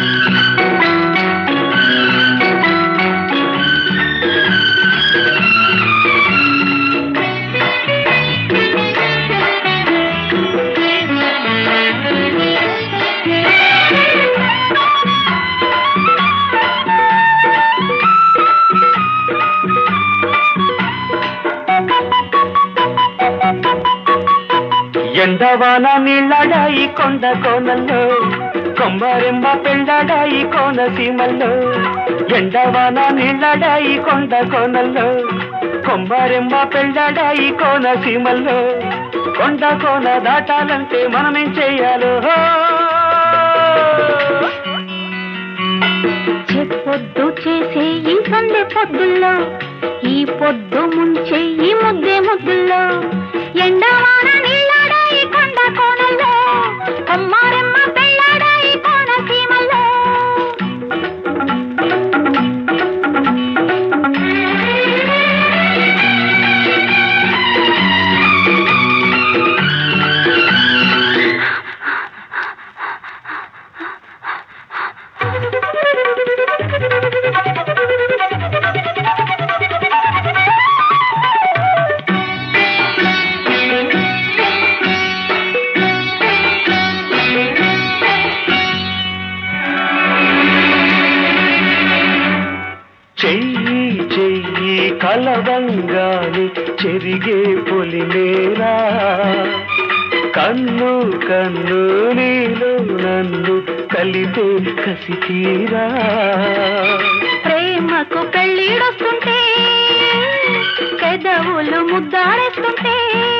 ఎండవాన నీళ్ళడాయి కొండ కోనల్లో కొమ్మరెమ్మ పెళ్ళడాయి కోన సీమల్లో ఎండవాన నీళ్ళడాయి కొండ కోనల్లో కొమ్మరెమ్మ పెళ్ళడాయి కోన సీమల్లో కొండ కోన దాటాలంటే మనమేం చెయ్యాలో చెప్పొద్దు చేసే ఈ సందె పొద్దుల్లో ఈ పొద్దు ముంచే ఈ ముద్దే ముద్దుల్లో ఎండవాన నీళ్ళాడాయి కొండ కోనల్లో కొమ్మారెమ్మ పెళ్ళాడాయి కోన సీమల్లో చెయ్యి చెయ్యి కలవంగాని చెరిగే పొలిమేరా కన్ను కన్ను నీలో నన్ను కలిపే కసి తీరా ప్రేమకు పెళ్ళిడొస్తుంటే పెదవులు ముద్దాడేస్తుంటే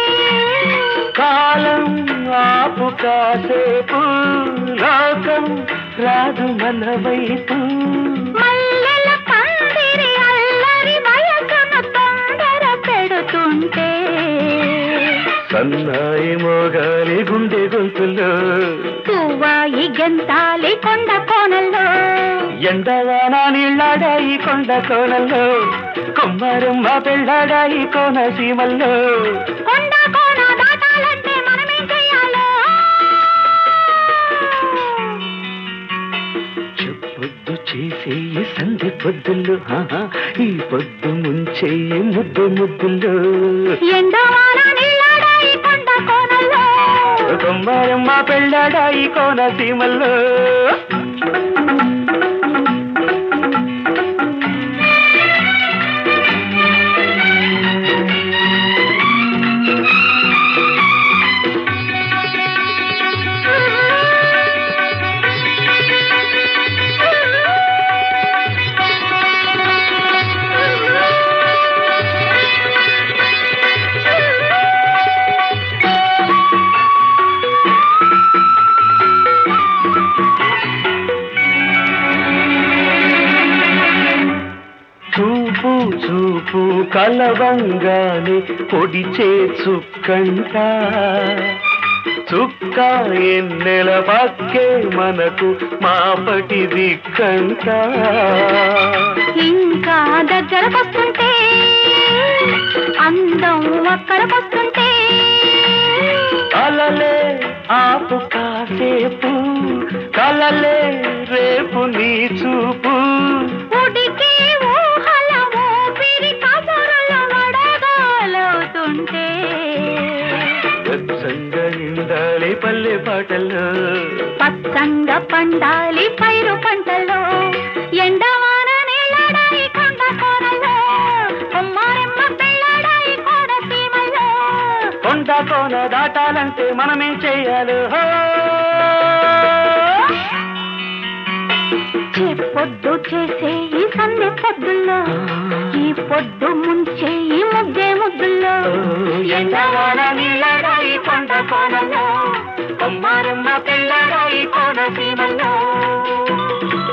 కాలం ఆపు కాసేపు లోకం రాదు మన వైపు మల్లెల పందిరి అల్లరి వయసును తొందర పెడుతుంటే సన్నాయి మోగాలి గుండె గొంతులో పువ్వాయి గెంతాలి కొండ కోనల్లో ఎండవాన నీళ్ళాడాయి కొండ కోనల్లో కొమ్మరమ్మ పెళ్ళాడాయి కోన సీమల్లో కొండ కోన దాటాలంటే మనమేం చెయ్యాలో చెప్పొద్దు చేసే ఈ సంధి పొద్దుల్లో ఆహా, ఈ పొద్దు ముంచే ఈ ముద్దు ముద్దుల్లో ఎండవాన నీళ్ళాడాయి కొండ కోనల్లో కొమ్మరమ్మ పెళ్ళాడాయి కోన సీమల్లో చూపు చూపు కలవంగానే పొడిచే చుక్కంట చుక్క ఎన్నెల పక్కే మనకు మాపటి దిక్కంట ఇంకా దగ్గరకొస్తుంటే అందం అక్కడకొస్తుంటే కలలే ఆపు కాసేపు కలలే రేపు నీ చూపు ఉడికి ఊహల ఊపిరి కబురులు వడగాలవుతుంటే వెచ్చంగా నిండాలి పల్లె పాటల్లో పచ్చంగా పండాలి పైరు పంటలో ఎండవాన నీళ్ళడాయి కొండ కోనలో కొమ్మారెమ్మ పెళ్ళడాయి కోడ సీమలో కొండ కోన దాటాలంటే మనమేం చెయ్యాలి హో! పొద్దు చేసే ఈ సందె పొద్దుల్లో ఈ పొద్దు ముంచే ఈ ముద్దే ముద్దుల్లో ఎండవాన నీళ్ళడాయి కొండ కోనలో కొమ్మారమ్మ పిల్లడాయి కోన సీమల్లో